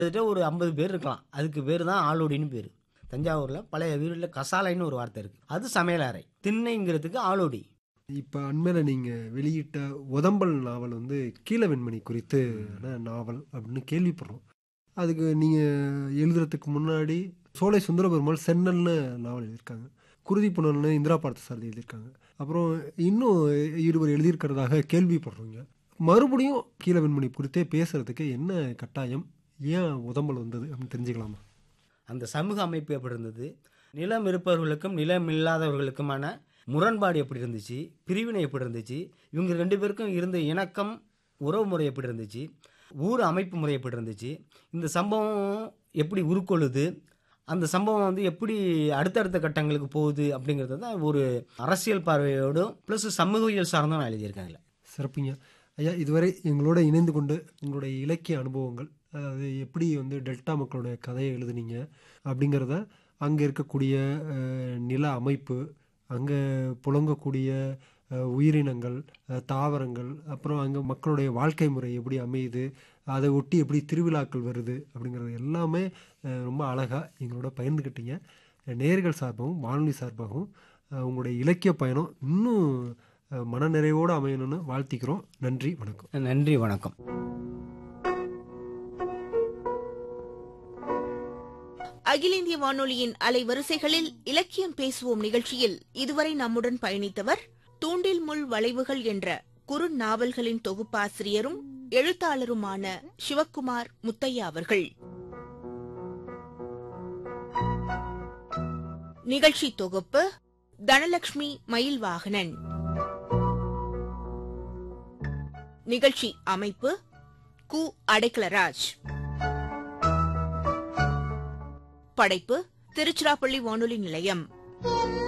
கிட்டத்தட்ட ஒரு ஐம்பது பேர் இருக்கலாம் அதுக்கு பேர் தான் ஆளோடின்னு பேர் தஞ்சாவூரில் பழைய வீட்டில் கசாலைன்னு ஒரு வார்த்தை இருக்குது அது சமையல் அறை திண்ணைங்கிறதுக்கு ஆளோடி இப்போ அண்மையில் நீங்கள் வெளியிட்ட உதம்பல் நாவல் வந்து கீழ வெண்மணி குறித்து நாவல் அப்படின்னு கேள்விப்படுறோம் அதுக்கு நீங்கள் எழுதுறதுக்கு முன்னாடி சோலை சுந்தரபெருமாள் சென்னல்னு நாவல் எழுதியிருக்காங்க குருதி புனல்னு இந்திரா பார்த்தசாரதி எழுதியிருக்காங்க அப்புறம் இன்னும் இருவர் எழுதியிருக்கிறதாக கேள்விப்படுறோங்க மறுபடியும் கீழ வெண்மணி குறித்தே பேசுறதுக்கு என்ன கட்டாயம் ஏன் உதம்பல் வந்தது அப்படின்னு தெரிஞ்சுக்கலாமா அந்த சமூக அமைப்பு எப்படி இருந்தது நிலம் இருப்பவர்களுக்கும் நிலம் இல்லாதவர்களுக்குமான முரண்பாடு எப்படி இருந்துச்சு பிரிவினை எப்படி இருந்துச்சு இவங்க ரெண்டு பேருக்கும் இருந்த இணக்கம் உறவு முறை எப்படி இருந்துச்சு ஊர் அமைப்பு முறை எப்படி இருந்துச்சு இந்த சம்பவம் எப்படி உருக்கொள்ளுது அந்த சம்பவம் வந்து எப்படி அடுத்தடுத்த கட்டங்களுக்கு போகுது அப்படிங்கிறது தான் ஒரு அரசியல் பார்வையோடும் ப்ளஸ் சமூகவியல் சார்ந்தும் நான் எழுதியிருக்கேன் அதில் சிறப்புங்க ஐயா இதுவரை எங்களோட இணைந்து கொண்டு உங்களுடைய இலக்கிய அனுபவங்கள் அதாவது எப்படி வந்து டெல்டா மக்களுடைய கதையை எழுதுனீங்க அப்படிங்கிறத அங்கே இருக்கக்கூடிய அஹ், நில அமைப்பு அங்கே புழங்கக்கூடிய அஹ், உயிரினங்கள் அஹ், தாவரங்கள் அப்புறம் அங்கே மக்களுடைய வாழ்க்கை முறை எப்படி அமையுது அதை ஒட்டி எப்படி திருவிழாக்கள் வருது அப்படிங்கிறது எல்லாமே அஹ், ரொம்ப அழகாக எங்களோட பகிர்ந்துக்கிட்டீங்க நேர்கள் சார்பாகவும் வானொலி சார்பாகவும் அஹ், உங்களுடைய இலக்கிய பயணம் இன்னும் அஹ், மனநிறைவோடு அமையணும்னு வாழ்த்திக்கிறோம் நன்றி வணக்கம் நன்றி வணக்கம் அகில இந்திய வானொலியின் அலைவரிசைகளில் இலக்கியம் பேசுவோம் நிகழ்ச்சியில் இதுவரை நம்முடன் பயணித்தவர் தூண்டில் முள் வளைவுகள் என்ற குறு நாவல்களின் தொகுப்பாசிரியரும் எழுத்தாளருமான சிவக்குமார் முத்தையா அவர்கள் நிகழ்ச்சி தொகுப்பு தனலட்சுமி மயில்வாகனன் நிகழ்ச்சி அமைப்பு கு அடைக்கலராஜ் படைப்பு திருச்சிராப்பள்ளி வானொலி நிலையம்